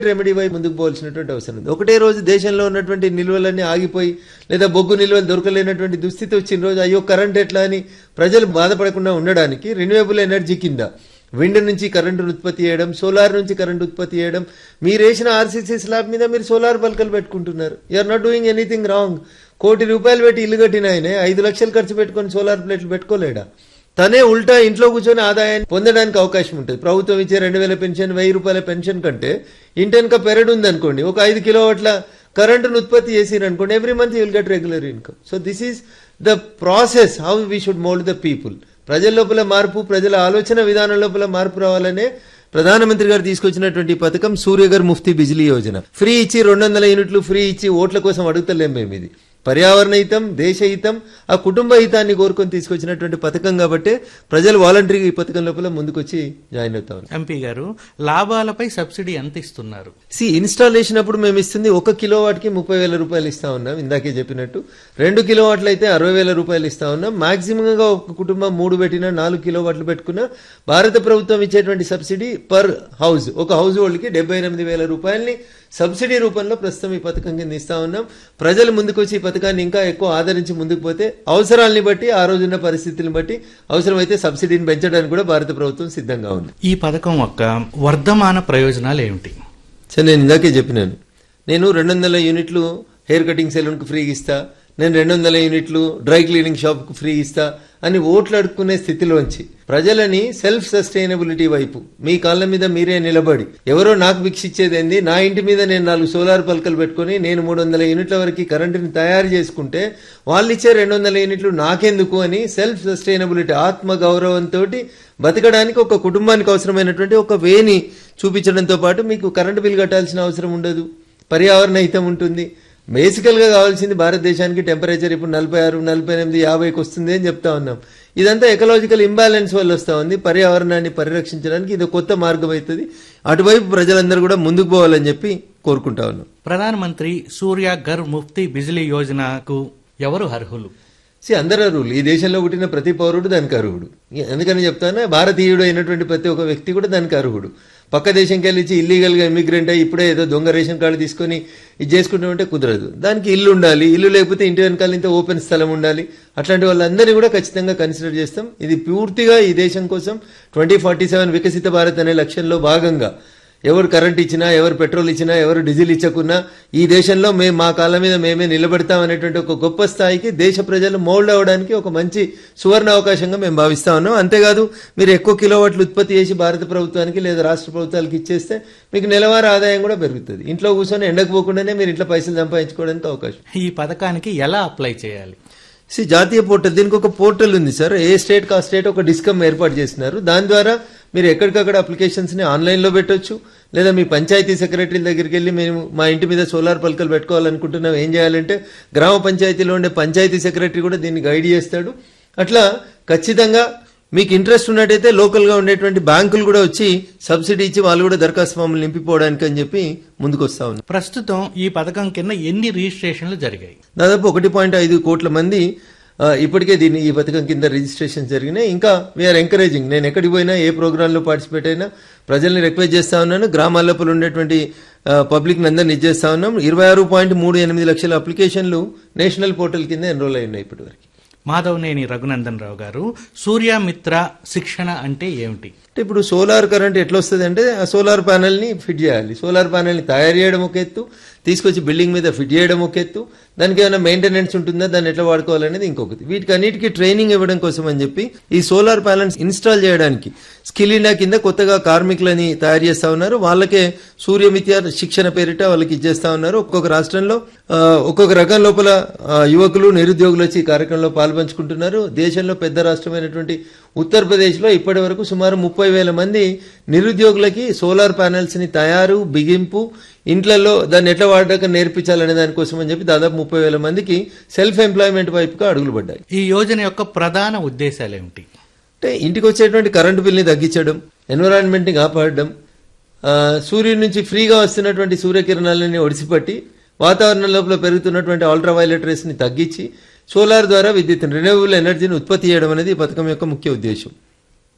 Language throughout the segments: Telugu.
రెమెడీ వైపు ముందుకు పోవాల్సినటువంటి అవసరం ఉంది ఒకటే రోజు దేశంలో ఉన్నటువంటి నిల్వలన్నీ ఆగిపోయి లేదా బొగ్గు నిల్వలు దొరకలేనటువంటి దుస్థితి వచ్చిన రోజు అయ్యో కరెంట్ ఎట్లా అని ప్రజలు బాధపడకుండా ఉండడానికి రెన్యూవబుల్ ఎనర్జీ కింద విండ్ నుంచి కరెంటు ఉత్పత్తి చేయడం సోలార్ నుంచి కరెంటు ఉత్పత్తి చేయడం మీరు వేసిన ఆర్సీసీ స్లాబ్ మీద మీరు సోలార్ పలకలు పెట్టుకుంటున్నారు you're not doing anything wrong కోటి రూపాయలు పెట్టి ఇల్లు కట్టిన ఆయనే ఐదు లక్షలు ఖర్చు పెట్టుకొని సోలార్ ప్లేట్లు పెట్టుకోలేడా తనే ఉల్టా ఇంట్లో కూర్చొని ఆదాయాన్ని పొందడానికి అవకాశం ఉంటుంది ప్రభుత్వం ఇచ్చే రెండు వేల పెన్షన్ వెయ్యి రూపాయల పెన్షన్ కంటే ఇంటెనక పెరడు ఉంది అనుకోండి ఒక ఐదు కిలోవాట్ల కరెంటును ఉత్పత్తి చేసిరు అనుకోండి every month you'll get regular income so this is the process how we should mould the people ప్రజల లోపల మార్పు ప్రజల ఆలోచన విధానం లోపల మార్పు రావాలనే ప్రధానమంత్రి గారు తీసుకొచ్చినటువంటి ఈ పథకం సూర్యగర్ ముఫ్తీ బిజిలీ యోజన ఫ్రీ ఇచ్చి రెండు వందల యూనిట్లు ఫ్రీ ఇచ్చి ఓట్ల కోసం అడుగుతలేం మేము ఇది పర్యావరణ హితం దేశ హితం ఆ కుటుంబ హితాన్ని కోరుకొని తీసుకొచ్చినటువంటి పథకం కాబట్టి ప్రజలు వాలంటరీగా ఈ పథకం లోపల ముందుకొచ్చి జాయిన్ అవుతా ఉన్నారు ఎంపీ గారు లాభాలపై సబ్సిడీ ఎంత ఇస్తున్నారు సి ఇన్స్టాలేషన్ అప్పుడు మేము ఇస్తుంది ఒక కిలో వాట్కి ముప్పై వేల రూపాయలు ఇస్తా ఉన్నాం ఇందాకే చెప్పినట్టు రెండు కిలో వాట్లు అయితే అరవై వేల రూపాయలు ఇస్తా ఉన్నాం మాక్సిమం గా ఒక కుటుంబం మూడు పెట్టినా నాలుగు కిలో వాట్లు పెట్టుకున్నా భారత ప్రభుత్వం ఇచ్చేటువంటి సబ్సిడీ పర్ హౌస్ ఒక హౌస్ హోల్డ్కి డెబ్బై ఎనిమిది వేల రూపాయలని సబ్సిడీ రూపంలో ప్రస్తుతం ఈ పథకం కింద ఇస్తా ఉన్నాం ప్రజలు ముందుకొచ్చి ఈ పథకాన్ని ఇంకా ఎక్కువ ఆదరించి ముందుకు పోతే అవసరాల్ని బట్టి ఆ రోజున్న పరిస్థితులను బట్టి అవసరమైతే సబ్సిడీని పెంచడానికి కూడా భారత ప్రభుత్వం సిద్ధంగా ఉంది ఈ పథకం యొక్క వర్ధమాన ప్రయోజనాలు ఏమిటి సరే నేను ఇందాకే చెప్పినాను నేను రెండు వందల యూనిట్లు హెయిర్ కటింగ్ సెలూన్కి ఫ్రీ ఇస్తా నేను రెండు వందల యూనిట్లు డ్రై క్లీనింగ్ షాప్కు ఫ్రీ ఇస్తా అని ఓట్లు అడుక్కునే స్థితిలోంచి ప్రజలని సెల్ఫ్ సస్టైనబిలిటీ వైపు మీ కాళ్ళ మీద మీరే నిలబడి ఎవరో నాకు భిక్షిచ్చేది ఏంది నా ఇంటి మీద నేను నాలుగు సోలార్ పలకలు పెట్టుకుని నేను మూడు వందల యూనిట్ల వరకు కరెంటుని తయారు చేసుకుంటే వాళ్ళు ఇచ్చే రెండు వందల యూనిట్లు నాకెందుకు అని సెల్ఫ్ సస్టైనబిలిటీ ఆత్మ గౌరవంతో బతకడానికి ఒక కుటుంబానికి అవసరమైనటువంటి ఒక వేని చూపించడంతో పాటు మీకు కరెంటు బిల్ కట్టాల్సిన అవసరం ఉండదు పర్యావరణ హితం ఉంటుంది బేసికల్ గా కావాల్సింది భారతదేశానికి టెంపరేచర్ ఇప్పుడు నలభై ఆరు నలభై ఎనిమిది యాభైకి వస్తుంది అని చెప్తా ఉన్నాం ఇదంతా ఎకలాజికల్ ఇంబ్యాలెన్స్ వల్ల వస్తా ఉంది పర్యావరణాన్ని పరిరక్షించడానికి ఇది కొత్త మార్గం అవుతుంది అటువైపు ప్రజలందరూ కూడా ముందుకు పోవాలని చెప్పి కోరుకుంటా ఉన్నాం ప్రధానమంత్రి సూర్య గర్ ముఫ్తీ బిజిలీ యోజనకు ఎవరు అర్హులు సి అందరూ అర్హులు ఈ దేశంలో పుట్టిన ప్రతి పౌరుడు దానికి అర్హుడు ఎందుకని చెప్తానా భారతీయుడు అయినటువంటి ప్రతి ఒక్క వ్యక్తి కూడా దానికి అర్హుడు పక్క దేశంకి వెళ్ళి ఇల్లీగల్ గా ఇమిగ్రెంట్ అయ్యి ఇప్పుడే ఏదో దొంగ రేషన్ కార్డు తీసుకొని ఇది చేసుకుంటామంటే కుదరదు దానికి ఇల్లు ఉండాలి ఇల్లు లేకపోతే ఇంటి వెనకాల ఇంత ఓపెన్ స్థలం ఉండాలి అట్లాంటి వాళ్ళందరినీ కూడా ఖచ్చితంగా కన్సిడర్ చేస్తాం ఇది పూర్తిగా ఈ దేశం కోసం ట్వంటీ ఫార్టీ సెవెన్ వికసిత భారత్ అనే లక్ష్యంలో భాగంగా ఎవరు కరెంట్ ఇచ్చినా ఎవరు పెట్రోల్ ఇచ్చినా ఎవరు డీజిల్ ఇచ్చకున్నా ఈ దేశంలో మేము మా కాళ్ళ మీద మేమే నిలబెడతాం అనేటువంటి ఒక గొప్ప స్థాయికి దేశ ప్రజలు మోల్డ్ అవ్వడానికి ఒక మంచి సువర్ణ అవకాశంగా మేము భావిస్తా ఉన్నాం అంతేకాదు మీరు ఎక్కువ కిలోవాట్లు ఉత్పత్తి చేసి భారత ప్రభుత్వానికి లేదా రాష్ట్ర ప్రభుత్వాలకు ఇచ్చేస్తే మీకు నెలవారీ ఆదాయం కూడా పెరుగుతుంది ఇంట్లో కూర్చొని ఎండకు పోకుండానే మీరు ఇంట్లో పైసలు సంపాదించుకోవడానికి అవకాశం ఈ పథకానికి ఎలా అప్లై చేయాలి సి జాతీయ పోర్టల్ దీనికి ఒక పోర్టల్ ఉంది సార్ ఏ స్టేట్ కా స్టేట్ ఒక డిస్కమ్ ఏర్పాటు చేసినారు దాని ద్వారా మీరు ఎక్కడికక్కడ అప్లికేషన్స్ ని ఆన్లైన్ లో పెట్టొచ్చు లేదా మీ పంచాయతీ సెక్రటరీ దగ్గరికి వెళ్ళి మేము మా ఇంటి మీద సోలార్ పలకలు పెట్టుకోవాలనుకుంటున్నాం ఏం చేయాలంటే గ్రామ పంచాయతీలో ఉండే పంచాయతీ సెక్రటరీ కూడా దీన్ని గైడ్ చేస్తాడు అట్లా ఖచ్చితంగా మీకు ఇంట్రెస్ట్ ఉన్నట్టయితే లోకల్ గా ఉండేటువంటి బ్యాంకులు కూడా వచ్చి సబ్సిడీ ఇచ్చి వాళ్ళు కూడా దరఖాస్తు ఫామ్లు నింపిపోవడానికి అని చెప్పి ముందుకు వస్తా ఉన్నారు ప్రస్తుతం ఈ పథకం కింద ఎన్ని రిజిస్ట్రేషన్లు జరిగాయి దాదాపు ఒకటి పాయింట్ ఐదు కోట్ల మంది ఆ, ఇప్పటికే దీన్ని ఈ పథకం కింద రిజిస్ట్రేషన్ జరిగినాయి ఇంకా వీఆర్ ఎంకరేజింగ్ నేను ఎక్కడికి పోయినా ఏ ప్రోగ్రాంలో పార్టిసిపేట్ అయినా ప్రజల్ని రిక్వెస్ట్ చేస్తా ఉన్నాను గ్రామాల లోపల ఉండేటువంటి పబ్లిక్ అందరిని ఇచ్చేస్తా ఉన్నాం ఇరవై ఆరు పాయింట్ మూడు ఎనిమిది లక్షల అప్లికేషన్లు నేషనల్ పోర్టల్ కింద ఎన్రోల్ అయి ఉన్నాయి ఇప్పటివరకు మాధవనేని రఘునందన్ రావు గారు సూర్యమిత్ర శిక్షణ అంటే ఏమిటి అంటే ఇప్పుడు సోలార్ కరెంట్ ఎట్లా వస్తుంది అంటే ఆ సోలార్ ప్యానెల్ ని ఫిట్ చేయాలి సోలార్ ప్యానెల్ ని తయారు చేయడం ఒక ఎత్తు తీసుకొచ్చి బిల్డింగ్ మీద ఫిట్ చేయడం ఒక ఎత్తు దానికి ఏమైనా మెయింటెనెన్స్ ఉంటుందా దాన్ని ఎట్లా వాడుకోవాలనేది ఇంకొకటి వీటికి అన్నిటికీ ట్రైనింగ్ ఇవ్వడం కోసం అని చెప్పి ఈ సోలార్ ప్యానెల్స్ ఇన్స్టాల్ చేయడానికి స్కిల్ ఇండియా కింద కొత్తగా కార్మికులని తయారు చేస్తా ఉన్నారు వాళ్ళకే సూర్యమిత్య శిక్షణ పేరిట వాళ్ళకి ఇచ్చేస్తా ఉన్నారు ఒక్కొక్క రాష్ట్రంలో ఆ, ఒక్కొక్క రకం లోపల ఆ, యువకులు నిరుద్యోగులు వచ్చి ఈ కార్యక్రమంలో పాల్పంచుకుంటున్నారు దేశంలో పెద్ద రాష్ట్రమైనటువంటి ఉత్తరప్రదేశ్ లో ఇప్పటి వరకు సుమారు ముప్పై వేల మంది నిరుద్యోగులకి సోలార్ ప్యానెల్స్ ని తయారు బిగింపు ఇంట్లలో దాన్ని ఎట్లా వాడక నేర్పించాలనే దానికోసం అని చెప్పి దాదాపు ముప్పై వేల మందికి సెల్ఫ్ ఎంప్లాయ్మెంట్ వైపుగా అడుగులు పడ్డాయి ఈ యోజన యొక్క ప్రధాన ఉద్దేశాలు ఏమిటి అంటే ఇంటికి వచ్చేటువంటి కరెంటు బిల్ని తగ్గించడం ఎన్విరాన్మెంట్ ని కాపాడడం ఆ, సూర్యుడి నుంచి ఫ్రీగా వస్తున్నటువంటి సూర్యకిరణాలని ఒడిసిపట్టి వాతావరణం లోపల పెరుగుతున్నటువంటి అల్ట్రా వైలెట్ రేస్ ని తగ్గించి సోలార్ ద్వారా విద్యుత్ రెన్యూవబుల్ ఎనర్జీని ఉత్పత్తి చేయడం అనేది ఈ పథకం యొక్క ముఖ్య ఉద్దేశం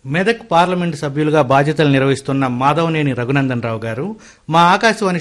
మెదక్ పార్లమెంటు సభ్యులుగా బాధ్యతలు నిర్వహిస్తున్న మాధవనేని రఘునందన్ రావు గారు మా ఆకాశవాణి